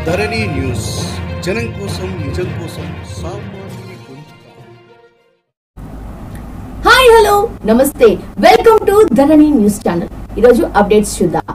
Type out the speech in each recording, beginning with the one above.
ధరణి news జనం కోసం నిజం కోసం సామాన్యుని గొంతుక hi hello namaste welcome to Dharani news channel ఈరోజు అప్డేట్స్ చూద్దాం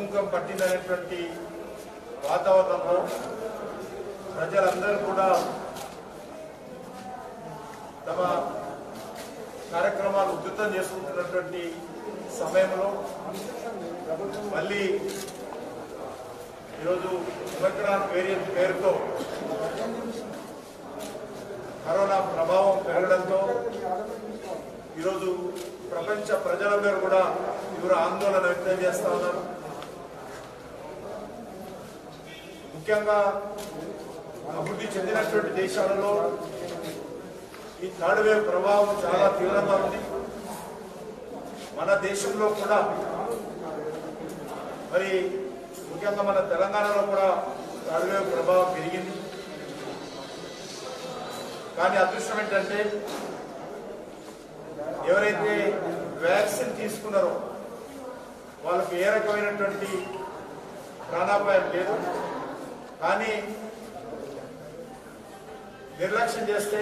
తగ్గుముఖం పట్టిందనేటువంటి వాతావరణంలో ప్రజలందరూ కూడా తమ కార్యక్రమాలు ఉధృతం చేసుకుంటున్నటువంటి సమయంలో మళ్ళీ ఈరోజు ఒమిక్రాన్ వేరియంట్ పేరుతో కరోనా ప్రభావం పెరగడంతో ఈరోజు ప్రపంచ ప్రజలందరూ కూడా తీవ్ర ఆందోళన వ్యక్తం చేస్తా ఉన్నారు ముఖ్యంగా అభివృద్ధి చెందినటువంటి దేశాలలో ఈ థర్డ్ వేవ్ ప్రభావం చాలా తీవ్రంగా ఉంది మన దేశంలో కూడా మరి ముఖ్యంగా మన తెలంగాణలో కూడా థర్డ్ వేవ్ ప్రభావం పెరిగింది కానీ అదృష్టం ఏంటంటే ఎవరైతే వ్యాక్సిన్ తీసుకున్నారో వాళ్ళకి ఏ రకమైనటువంటి ప్రాణాపాయం లేదు కానీ నిర్లక్ష్యం చేస్తే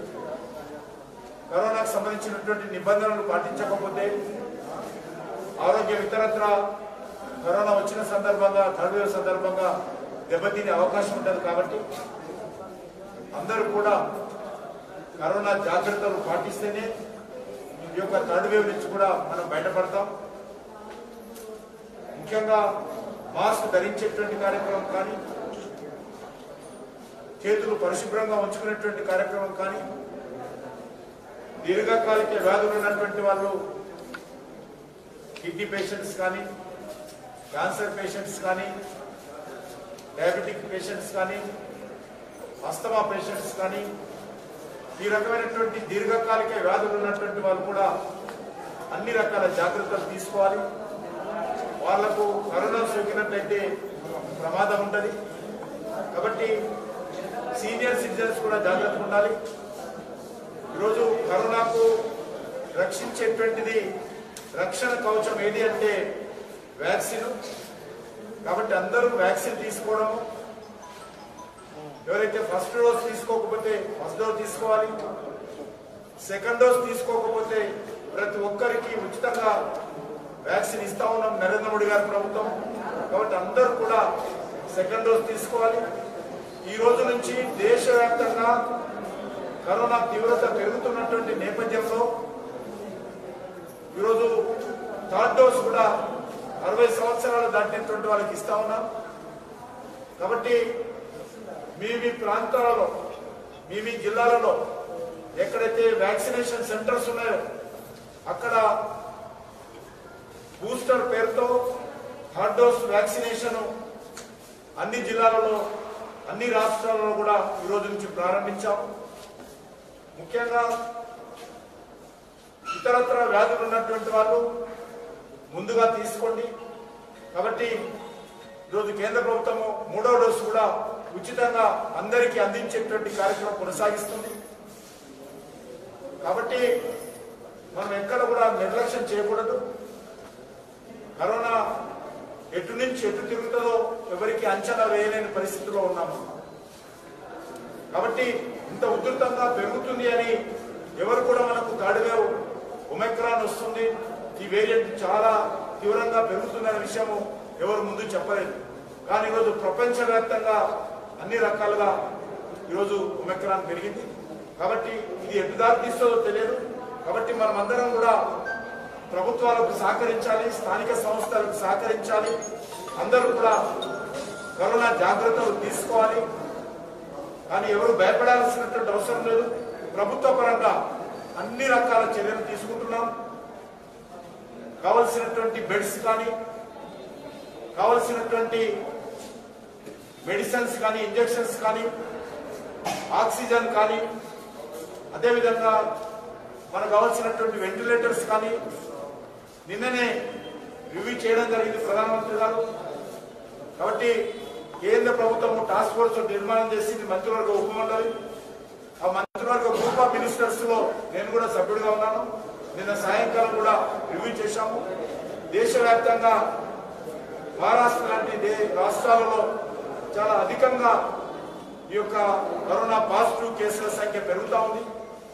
కరోనాకు సంబంధించినటువంటి నిబంధనలు పాటించకపోతే ఆరోగ్యం ఇతరత్ర కరోనా వచ్చిన సందర్భంగా థర్డ్ వేవ్ సందర్భంగా దెబ్బతినే అవకాశం ఉంటుంది కాబట్టి అందరూ కూడా కరోనా జాగ్రత్తలు పాటిస్తేనే ఈ యొక్క థర్డ్ వేవ్ నుంచి కూడా మనం బయటపడతాం ముఖ్యంగా మాస్క్ ధరించేటువంటి కార్యక్రమం కానీ చేతులు పరిశుభ్రంగా ఉంచుకునేటువంటి కార్యక్రమం కానీ దీర్ఘకాలిక వ్యాధులు ఉన్నటువంటి వాళ్ళు కిడ్నీ పేషెంట్స్ కానీ క్యాన్సర్ పేషెంట్స్ కానీ డయాబెటిక్ పేషెంట్స్ కానీ అస్తమా పేషెంట్స్ కానీ ఈ రకమైనటువంటి దీర్ఘకాలిక వ్యాధులు ఉన్నటువంటి వాళ్ళు కూడా అన్ని రకాల జాగ్రత్తలు తీసుకోవాలి వాళ్లకు కరోనా సోకినట్లయితే ప్రమాదం ఉంటుంది కాబట్టి సీనియర్ సిటిజన్స్ కూడా జాగ్రత్తగా ఉండాలి ఈరోజు కరోనాకు రక్షించేటువంటిది రక్షణ కవచం ఏది అంటే వ్యాక్సిన్ కాబట్టి అందరూ వ్యాక్సిన్ తీసుకోవడము ఎవరైతే ఫస్ట్ డోస్ తీసుకోకపోతే ఫస్ట్ డోస్ తీసుకోవాలి సెకండ్ డోస్ తీసుకోకపోతే ప్రతి ఒక్కరికి ఉచితంగా వ్యాక్సిన్ ఇస్తా ఉన్నాం నరేంద్ర మోడీ గారి ప్రభుత్వం కాబట్టి అందరూ కూడా సెకండ్ డోస్ తీసుకోవాలి ఈ రోజు నుంచి దేశవ్యాప్తంగా కరోనా తీవ్రత పెరుగుతున్నటువంటి నేపథ్యంలో ఈరోజు థర్డ్ డోస్ కూడా అరవై సంవత్సరాలు దాటినటువంటి వాళ్ళకి ఇస్తా ఉన్నాం కాబట్టి మీ మీ ప్రాంతాలలో మీ మీ జిల్లాలలో ఎక్కడైతే వ్యాక్సినేషన్ సెంటర్స్ ఉన్నాయో అక్కడ బూస్టర్ పేరుతో థర్డ్ డోస్ వ్యాక్సినేషన్ అన్ని జిల్లాలలో అన్ని రాష్ట్రాలలో కూడా ఈ రోజు నుంచి ప్రారంభించాం ముఖ్యంగా ఇతరత్ర వ్యాధులు ఉన్నటువంటి వాళ్ళు ముందుగా తీసుకోండి కాబట్టి ఈరోజు కేంద్ర ప్రభుత్వము మూడో డోసు కూడా ఉచితంగా అందరికీ అందించేటువంటి కార్యక్రమం కొనసాగిస్తుంది కాబట్టి మనం ఎక్కడ కూడా నిర్లక్ష్యం చేయకూడదు కరోనా ఎటు నుంచి ఎటు తిరుగుతుందో ఎవరికి అంచనా వేయలేని పరిస్థితిలో ఉన్నాము కాబట్టి ఇంత ఉధృతంగా పెరుగుతుంది అని ఎవరు కూడా మనకు తాడువేవు ఒమెక్రాన్ వస్తుంది ఈ వేరియంట్ చాలా తీవ్రంగా పెరుగుతుందనే విషయము ఎవరు ముందు చెప్పలేదు కానీ ఈరోజు ప్రపంచవ్యాప్తంగా అన్ని రకాలుగా ఈరోజు ఒమెక్రాన్ పెరిగింది కాబట్టి ఇది ఎటు దారి తీస్తుందో తెలియదు కాబట్టి మనమందరం కూడా ప్రభుత్వాలకు సహకరించాలి స్థానిక సంస్థలకు సహకరించాలి అందరూ కూడా కరోనా జాగ్రత్తలు తీసుకోవాలి కానీ ఎవరు భయపడాల్సినటువంటి అవసరం లేదు ప్రభుత్వ పరంగా అన్ని రకాల చర్యలు తీసుకుంటున్నాం కావలసినటువంటి బెడ్స్ కానీ కావలసినటువంటి మెడిసిన్స్ కానీ ఇంజెక్షన్స్ కానీ ఆక్సిజన్ కానీ అదేవిధంగా మనకు కావాల్సినటువంటి వెంటిలేటర్స్ కానీ నిన్ననే రివ్యూ చేయడం జరిగింది ప్రధానమంత్రి గారు కాబట్టి కేంద్ర ప్రభుత్వం టాస్క్ ఫోర్స్ నిర్మాణం చేసింది మంత్రివర్గ ఉపమండలి ఆ మంత్రివర్గ గ్రూప్ ఆఫ్ మినిస్టర్స్ లో నేను కూడా సభ్యుడిగా ఉన్నాను నిన్న సాయంకాలం కూడా రివ్యూ చేశాము దేశవ్యాప్తంగా మహారాష్ట్ర లాంటి దే- రాష్ట్రాలలో చాలా అధికంగా ఈ యొక్క కరోనా పాజిటివ్ కేసుల సంఖ్య పెరుగుతూ ఉంది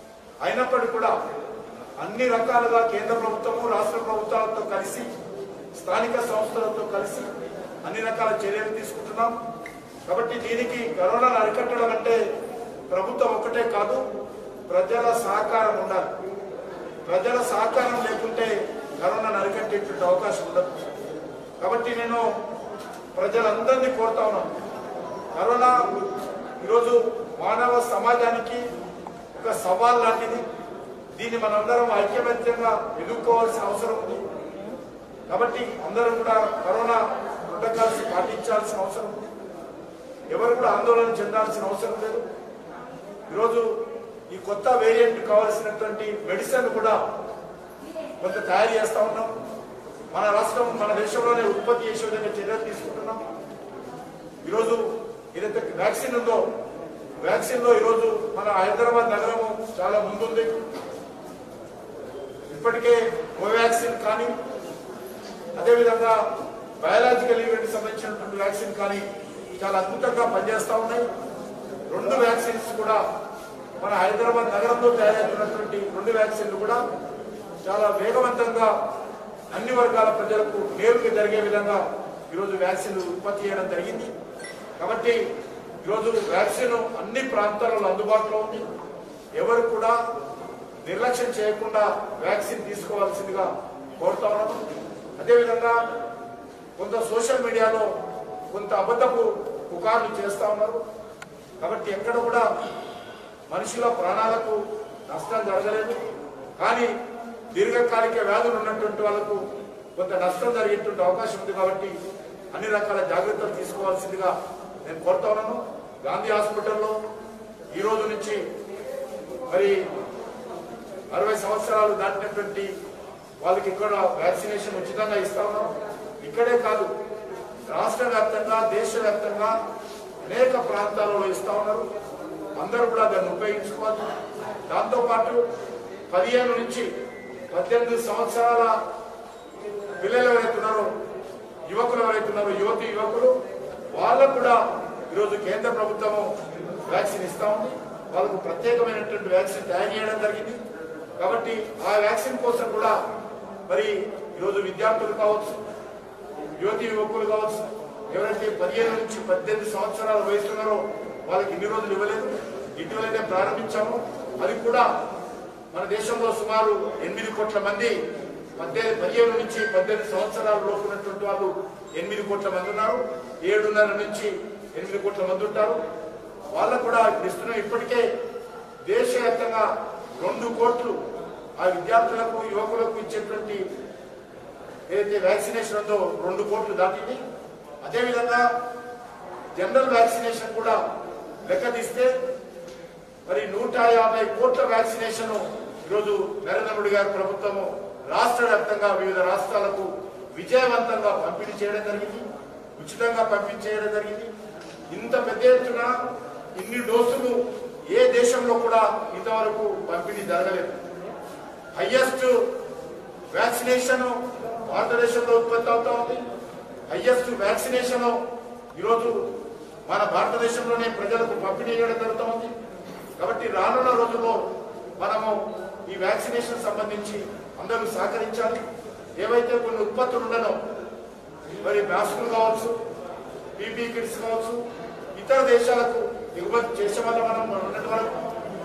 అయినప్పటికీ కూడా అన్ని రకాలుగా కేంద్ర ప్రభుత్వము రాష్ట్ర ప్రభుత్వాలతో కలిసి స్థానిక సంస్థలతో కలిసి అన్ని రకాల చర్యలు తీసుకుంటున్నాం కాబట్టి దీనికి కరోనాను అరికట్టడం అంటే ప్రభుత్వం ఒకటే కాదు ప్రజల సహకారం ఉండాలి ప్రజల సహకారం లేకుంటే కరోనాను అరికట్టేటువంటి అవకాశం ఉండదు కాబట్టి నేను ప్రజలందరినీ కోరుతా ఉన్నాను కరోనా ఈరోజు మానవ సమాజానికి ఒక సవాల్ లాంటిది దీన్ని మనందరం ఐక్యమత్యంగా ఎదుర్కోవాల్సిన అవసరం ఉంది కాబట్టి అందరం కూడా కరోనా ప్రోటోకాల్స్ పాటించాల్సిన అవసరం ఉంది ఎవరు కూడా ఆందోళన చెందాల్సిన అవసరం లేదు ఈరోజు ఈ కొత్త వేరియంట్ కావాల్సినటువంటి మెడిసిన్ కూడా కొంత తయారు చేస్తా ఉన్నాం మన రాష్ట్రం మన దేశంలోనే ఉత్పత్తి చేసే విధంగా చర్యలు తీసుకుంటున్నాం ఈరోజు ఏదైతే వ్యాక్సిన్ ఉందో వ్యాక్సిన్ లో ఈరోజు మన హైదరాబాద్ నగరము చాలా ముందుంది ఇప్పటికే కోవాక్సిన్ కానీ అదేవిధంగా బయాలజికల్ ఈవెంట్ సంబంధించినటువంటి వ్యాక్సిన్ కానీ చాలా అద్భుతంగా పనిచేస్తా ఉన్నాయి రెండు వ్యాక్సిన్స్ కూడా మన హైదరాబాద్ నగరంలో తయారవుతున్నటువంటి రెండు వ్యాక్సిన్లు కూడా చాలా వేగవంతంగా అన్ని వర్గాల ప్రజలకు మేలుకు జరిగే విధంగా ఈరోజు వ్యాక్సిన్ ఉత్పత్తి చేయడం జరిగింది కాబట్టి ఈరోజు వ్యాక్సిన్ అన్ని ప్రాంతాలలో అందుబాటులో ఉంది ఎవరు కూడా నిర్లక్ష్యం చేయకుండా వ్యాక్సిన్ తీసుకోవాల్సిందిగా కోరుతా ఉన్నాము అదేవిధంగా కొంత సోషల్ మీడియాలో కొంత అబద్ధపు పుకార్లు చేస్తా ఉన్నారు కాబట్టి ఎక్కడ కూడా మనుషుల ప్రాణాలకు నష్టం జరగలేదు కానీ దీర్ఘకాలిక వ్యాధులు ఉన్నటువంటి వాళ్ళకు కొంత నష్టం జరిగేటువంటి అవకాశం ఉంది కాబట్టి అన్ని రకాల జాగ్రత్తలు తీసుకోవాల్సిందిగా నేను కోరుతా ఉన్నాను గాంధీ హాస్పిటల్లో ఈ రోజు నుంచి మరి అరవై సంవత్సరాలు దాటినటువంటి వాళ్ళకి ఇక్కడ వ్యాక్సినేషన్ ఉచితంగా ఇస్తా ఉన్నాం ఇక్కడే కాదు రాష్ట్ర వ్యాప్తంగా దేశవ్యాప్తంగా అనేక ప్రాంతాలలో ఇస్తా ఉన్నారు అందరూ కూడా దాన్ని ఉపయోగించుకోవాలి దాంతోపాటు పదిహేను నుంచి పద్దెనిమిది సంవత్సరాల పిల్లలు ఎవరైతే ఉన్నారో యువకులు ఎవరైతే ఉన్నారో యువతి యువకులు వాళ్ళకు కూడా ఈరోజు కేంద్ర ప్రభుత్వము వ్యాక్సిన్ ఇస్తా ఉంది వాళ్ళకు ప్రత్యేకమైనటువంటి వ్యాక్సిన్ తయారు చేయడం జరిగింది కాబట్టి ఆ వ్యాక్సిన్ కోసం కూడా మరి ఈరోజు విద్యార్థులు కావచ్చు యువతి యువకులు కావచ్చు ఎవరైతే పదిహేను నుంచి పద్దెనిమిది సంవత్సరాల వయసు ఉన్నారో వాళ్ళకి ఇన్ని రోజులు ఇవ్వలేదు ఇటీవలనే ప్రారంభించాము అది కూడా మన దేశంలో సుమారు ఎనిమిది కోట్ల మంది పద్దెనిమిది పదిహేను నుంచి పద్దెనిమిది సంవత్సరాల లోపు ఉన్నటువంటి వాళ్ళు ఎనిమిది కోట్ల మంది ఉన్నారు ఏడున్నర నుంచి ఎనిమిది కోట్ల మంది ఉంటారు వాళ్ళకు కూడా ఇప్పుడు ఇస్తున్నాం ఇప్పటికే దేశవ్యాప్తంగా రెండు కోట్లు ఆ విద్యార్థులకు యువకులకు ఇచ్చేటువంటి ఏదైతే వ్యాక్సినేషన్ ఉందో రెండు కోట్లు దాటింది అదేవిధంగా జనరల్ వ్యాక్సినేషన్ కూడా లెక్క తీస్తే మరి నూట యాభై కోట్ల వ్యాక్సినేషన్ ఈరోజు నరేంద్ర మోడీ గారి ప్రభుత్వము రాష్ట్ర వ్యాప్తంగా వివిధ రాష్ట్రాలకు విజయవంతంగా పంపిణీ చేయడం జరిగింది ఉచితంగా పంపిణీ చేయడం జరిగింది ఇంత పెద్ద ఎత్తున ఇన్ని డోసులు ఏ దేశంలో కూడా ఇంతవరకు పంపిణీ జరగలేదు హయ్యెస్ట్ వ్యాక్సినేషన్ భారతదేశంలో ఉత్పత్తి అవుతా ఉంది హయ్యెస్ట్ వ్యాక్సినేషన్ ఈరోజు మన భారతదేశంలోనే ప్రజలకు పంపిణీ చేయడం జరుగుతూ ఉంది కాబట్టి రానున్న రోజుల్లో మనము ఈ వ్యాక్సినేషన్ సంబంధించి అందరూ సహకరించాలి ఏవైతే కొన్ని ఉత్పత్తులు ఉన్నాయో మరి మాస్కులు కావచ్చు పీపీ కిట్స్ కావచ్చు ఇతర దేశాలకు దిగుమతి చేసే వల్ల మనం ఉన్నటి వరకు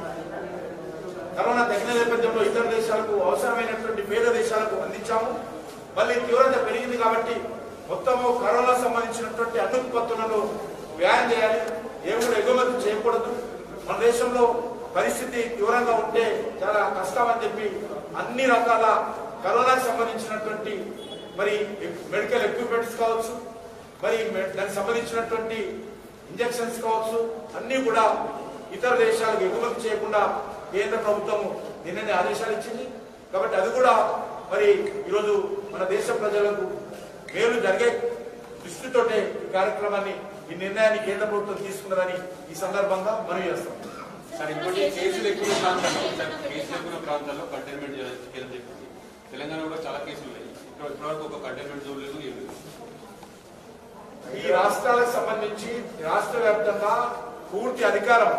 కరోనా తగిన నేపథ్యంలో ఇతర దేశాలకు అవసరమైనటువంటి పేద దేశాలకు అందించాము మళ్ళీ తీవ్రత పెరిగింది కాబట్టి మొత్తము కరోనా సంబంధించినటువంటి అన్ని ఉత్పత్తులను వ్యాయం చేయాలి ఏమి కూడా ఎగుమతి చేయకూడదు మన దేశంలో పరిస్థితి తీవ్రంగా ఉంటే చాలా కష్టం అని చెప్పి అన్ని రకాల కరోనాకు సంబంధించినటువంటి మరి మెడికల్ ఎక్విప్మెంట్స్ కావచ్చు మరి మె- దానికి సంబంధించినటువంటి ఇంజెక్షన్స్ కావచ్చు అన్ని కూడా ఇతర దేశాలకు ఎగుమతి చేయకుండా కేంద్ర ప్రభుత్వం నిన్ననే ఆదేశాలు ఇచ్చింది కాబట్టి అది కూడా మరి ఈరోజు మన దేశ ప్రజలకు మేలు జరిగే దృష్టితోటే ఈ కార్యక్రమాన్ని ఈ నిర్ణయాన్ని కేంద్ర ప్రభుత్వం తీసుకున్నదని ఈ సందర్భంగా మనవి చేస్తాం సార్ ఇంకోటి కేసులు ఎక్కువ ప్రాంతాల్లో సార్ కేసులు ఎక్కువ ప్రాంతాల్లో కంటైన్మెంట్ చేయడం చెప్పింది తెలంగాణ కూడా చాలా కేసులు ఉన్నాయి ఇక్కడ ఇప్పటివరకు ఒక కంటైన్మెంట్ జోన్ లేదు ఏం లేదు ఈ రాష్ట్రాలకు సంబంధించి రాష్ట్ర వ్యాప్తంగా పూర్తి అధికారం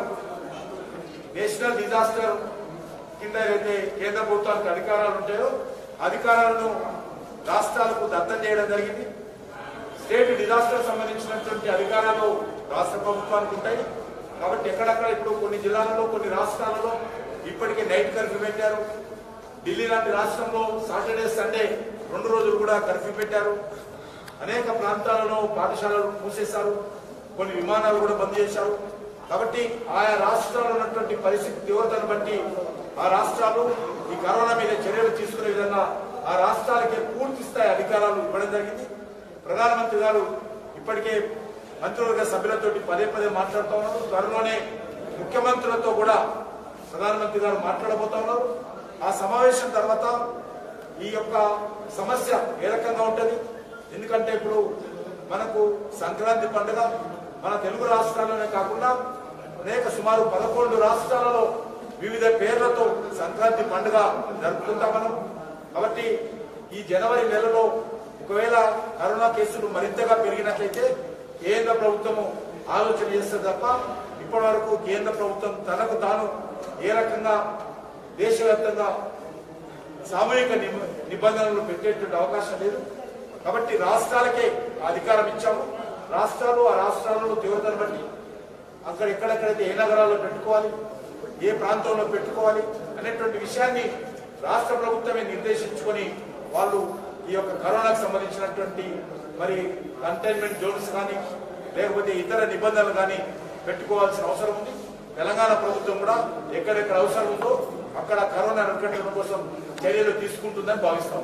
నేషనల్ డిజాస్టర్ కింద ఏదైతే కేంద్ర ప్రభుత్వానికి అధికారాలు ఉంటాయో అధికారాలను రాష్ట్రాలకు దత్తం చేయడం జరిగింది స్టేట్ డిజాస్టర్ సంబంధించినటువంటి అధికారాలు రాష్ట్ర ప్రభుత్వానికి ఉంటాయి కాబట్టి ఎక్కడక్కడ ఇప్పుడు కొన్ని జిల్లాలలో కొన్ని రాష్ట్రాలలో ఇప్పటికే నైట్ కర్ఫ్యూ పెట్టారు ఢిల్లీ లాంటి రాష్ట్రంలో సాటర్డే సండే రెండు రోజులు కూడా కర్ఫ్యూ పెట్టారు అనేక ప్రాంతాలలో పాఠశాలలు మూసేశారు కొన్ని విమానాలు కూడా బంద్ చేశారు కాబట్టి ఆయా రాష్ట్రాల్లో ఉన్నటువంటి పరిస్థితి తీవ్రతను బట్టి ఆ రాష్ట్రాలు ఈ కరోనా మీద చర్యలు తీసుకునే విధంగా ఆ రాష్ట్రాలకి పూర్తి స్థాయి అధికారాలు ఇవ్వడం జరిగింది ప్రధానమంత్రి గారు ఇప్పటికే మంత్రివర్గ సభ్యులతో పదే పదే మాట్లాడుతూ ఉన్నారు త్వరలోనే ముఖ్యమంత్రులతో కూడా ప్రధానమంత్రి గారు మాట్లాడబోతా ఉన్నారు ఆ సమావేశం తర్వాత ఈ యొక్క సమస్య ఏ రకంగా ఉంటుంది ఎందుకంటే ఇప్పుడు మనకు సంక్రాంతి పండుగ మన తెలుగు రాష్ట్రాల్లోనే కాకుండా అనేక సుమారు పదకొండు రాష్ట్రాలలో వివిధ పేర్లతో సంక్రాంతి పండుగ జరుపుకుంటాం మనం కాబట్టి ఈ జనవరి నెలలో ఒకవేళ కరోనా కేసులు మరింతగా పెరిగినట్లయితే కేంద్ర ప్రభుత్వము ఆలోచన చేస్తుంది తప్ప ఇప్పటి వరకు కేంద్ర ప్రభుత్వం తనకు తాను ఏ రకంగా దేశవ్యాప్తంగా సామూహిక నిబ- నిబంధనలు పెట్టేటువంటి అవకాశం లేదు కాబట్టి రాష్ట్రాలకే ఆ అధికారం ఇచ్చాము రాష్ట్రాలు ఆ రాష్ట్రాలలో తీవ్రతను బట్టి అక్కడ ఎక్కడెక్కడైతే ఏ నగరాల్లో పెట్టుకోవాలి ఏ ప్రాంతంలో పెట్టుకోవాలి అనేటువంటి విషయాన్ని రాష్ట్ర ప్రభుత్వమే నిర్దేశించుకొని వాళ్ళు ఈ యొక్క కరోనాకు సంబంధించినటువంటి మరి కంటైన్మెంట్ జోన్స్ కానీ లేకపోతే ఇతర నిబంధనలు కానీ పెట్టుకోవాల్సిన అవసరం ఉంది తెలంగాణ ప్రభుత్వం కూడా ఎక్కడెక్కడ అవసరం ఉందో అక్కడ కరోనా అరికట్టడం కోసం చర్యలు తీసుకుంటుందని భావిస్తాం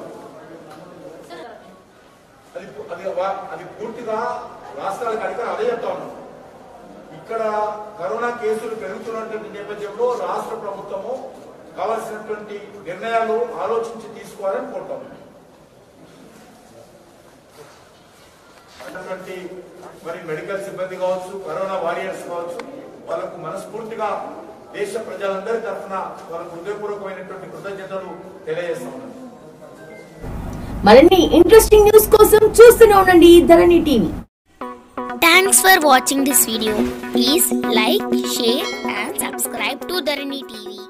అది అది వా- అది పూర్తిగా రాష్ట్రాలకు అధికారం అదే చెప్తా ఉన్నాం ఇక్కడ కరోనా కేసులు పెరుగుతున్నటువంటి నేపథ్యంలో రాష్ట్ర ప్రభుత్వము కావాల్సినటువంటి నిర్ణయాలు ఆలోచించి తీసుకోవాలని కోరుతాం అన్నటువంటి మరి మెడికల్ సిబ్బంది కావచ్చు కరోనా వారియర్స్ కావచ్చు వాళ్ళకు మనస్ఫూర్తిగా దేశ ప్రజలందరి తరఫున వాళ్ళకు హృదయపూర్వకమైనటువంటి కృతజ్ఞతలు తెలియజేస్తా ఉన్నాను మరిన్ని ఇంట్రెస్టింగ్ న్యూస్ కోసం చూస్తూనే ఉండండి Dharani TV Thanks for watching this video. Please like, share and subscribe to Dharani TV.